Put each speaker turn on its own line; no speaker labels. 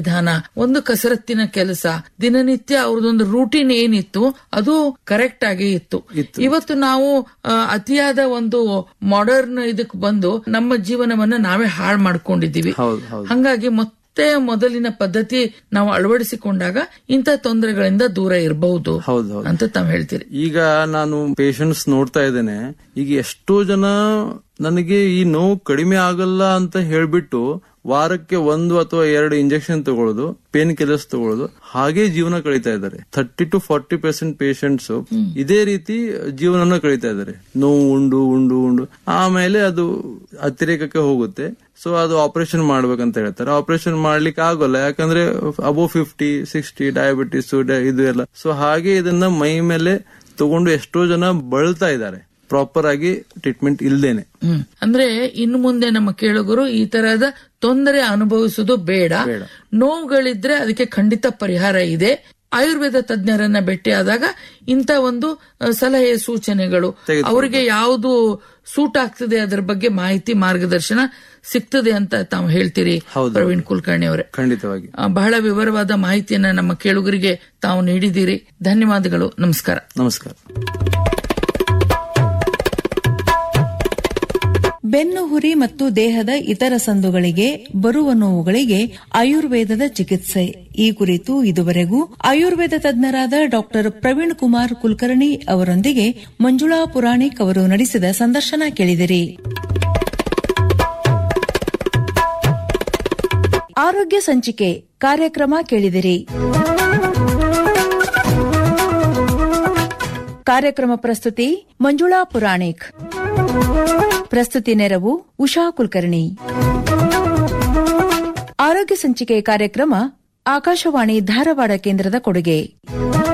ವಿಧಾನ ಒಂದು ಕಸರತ್ತಿನ ಕೆಲಸ ದಿನನಿತ್ಯ ಅವ್ರದೊಂದು ರೂಟೀನ್ ಏನಿತ್ತು ಅದು ಕರೆಕ್ಟ್ ಆಗಿ ಇತ್ತು ಇವತ್ತು ನಾವು ಆ, ಅತಿಯಾದ ಒಂದು ಮಾಡರ್ನ್ ಇದಕ್ ಬಂದು ನಮ್ಮ ಜೀವನವನ್ನ ನಾವೇ ಹಾಳು ಮಾಡ್ಕೊಂಡಿದ್ದೀವಿ
ಹೌದು ಹೌದು
ಹಂಗಾಗಿ ಮತ್ತೆ ಮೊದಲಿನ ಪದ್ಧತಿ ನಾವು ಅಳವಡಿಸಿಕೊಂಡಾಗ ಇಂಥ ತೊಂದರೆಗಳಿಂದ ದೂರ ಇರಬಹುದು
ಹೌದು ಹೌದು
ಅಂತ ತಾವ್ ಹೇಳ್ತೀರಿ
ಈಗ ನಾನು ಪೇಷಂಟ್ಸ್ ನೋಡ್ತಾ ಇದ್ದೇನೆ ಈಗ ಎಷ್ಟೋ ಜನ ನನಗೆ ಈ ನೋವು ಕಡಿಮೆ ಆಗಲ್ಲ ಅಂತ ಹೇಳ್ಬಿಟ್ಟು ವಾರಕ್ಕೆ ಒಂದು ಅಥವಾ ಎರಡು ಇಂಜೆಕ್ಷನ್ ತಗೊಳ್ಳೋದು ಪೇನ್ ಕಿಲ್ಲರ್ಸ್ ತಗೊಳ್ಳೋದು ಹಾಗೆ ಜೀವನ ಕಳೀತಾ ಇದ್ದಾರೆ thirty to forty percent patients ಇದೇ ರೀತಿ ಜೀವನನ ಕಳೀತಾ ಇದ್ದಾರೆ ನೋವು ಉಂಡು ಉಂಡು ಉಂಡು ಆಮೇಲೆ ಅದು ಅತಿರೇಕಕ್ಕೆ ಹೋಗುತ್ತೆ ಸೊ ಅದು ಆಪರೇಷನ್ ಮಾಡ್ಬೇಕಂತ ಹೇಳ್ತಾರೆ ಆಪರೇಷನ್ ಮಾಡ್ಲಿಕ್ಕೆ ಆಗೋಲ್ಲ ಯಾಕಂದ್ರೆ ಅಬೋ ಫಿಫ್ಟಿ ಸಿಕ್ಸ್ಟಿ ಡಯಾಬಿಟಿಸ್ ಇದು ಎಲ್ಲ ಸೊ ಹಾಗೆ ಇದನ್ನ ಮೈ ಮೇಲೆ ತಗೊಂಡು ಎಷ್ಟೋ ಜನ ಬಳಲ್ತಾ ಇದ್ದಾರೆ ಪ್ರಾಪರ್ ಆಗಿ ಟ್ರೀಟ್ಮೆಂಟ್ ಇಲ್ದೇನೆ
ಹ್ಮ್ ಅಂದ್ರೆ ಇನ್ನು ಮುಂದೆ ನಮ್ಮ ಕೇಳುಗರು ಈ ತರಹದ ತೊಂದರೆ ಅನುಭವಿಸುವುದು ಬೇಡ ನೋವುಗಳಿದ್ರೆ ಅದಕ್ಕೆ ಖಂಡಿತ ಪರಿಹಾರ ಇದೆ ಆಯುರ್ವೇದ ತಜ್ಞರನ್ನ ಭೇಟಿಯಾದಾಗ ಇಂತ ಒಂದು ಅ, ಸಲಹೆ ಸೂಚನೆಗಳು ಅವರಿಗೆ ಯಾವುದು ಸೂಟ್ ಆಗ್ತದೆ ಅದರ ಬಗ್ಗೆ ಮಾಹಿತಿ ಮಾರ್ಗದರ್ಶನ ಸಿಗ್ತದೆ ಅಂತ ತಾವು ಹೇಳ್ತೀರಿ ಪ್ರವೀಣ್ ಕುಲಕರ್ಣಿ ಅವರೇ
ಖಂಡಿತವಾಗಿ
ಆ, ಬಹಳ ವಿವರವಾದ ಮಾಹಿತಿಯನ್ನ ನಮ್ಮ ಕೇಳುಗರಿಗೆ ತಾವು ನೀಡಿದ್ದೀರಿ ಧನ್ಯವಾದಗಳು ನಮಸ್ಕಾರ
ನಮಸ್ಕಾರ
ಬೆನ್ನು ಹುರಿ ಮತ್ತು ದೇಹದ ಇತರ ಸಂದುಗಳಿಗೆ ಬರುವ ನೋವುಗಳಿಗೆ ಆಯುರ್ವೇದದ ಚಿಕಿತ್ಸೆ ಈ ಕುರಿತು ಇದುವರೆಗೂ ಆಯುರ್ವೇದ ತಜ್ಞರಾದ ಡಾಕ್ಟರ್ ಪ್ರವೀಣ್ ಕುಮಾರ್ ಕುಲಕರ್ಣಿ ಅವರೊಂದಿಗೆ ಮಂಜುಳಾ ಪುರಾಣಿಕ್ ಅವರು ನಡೆಸಿದ ಸಂದರ್ಶನ ಕೇಳಿದಿರಿ ಆರೋಗ್ಯ ಸಂಚಿಕೆ ಕಾರ್ಯಕ್ರಮ ಕೇಳಿದಿರಿ ಕಾರ್ಯಕ್ರಮ ಪ್ರಸ್ತುತಿ ಮಂಜುಳಾ ಪುರಾಣಿಕ್ ಪ್ರಸ್ತುತಿ ನೆರವು ಉಷಾ ಕುಲಕರ್ಣಿ ಆರೋಗ್ಯ ಸಂಚಿಕೆ ಕಾರ್ಯಕ್ರಮ ಆಕಾಶವಾಣಿ ಧಾರವಾಡ ಕೇಂದ್ರದ ಕೊಡುಗೆ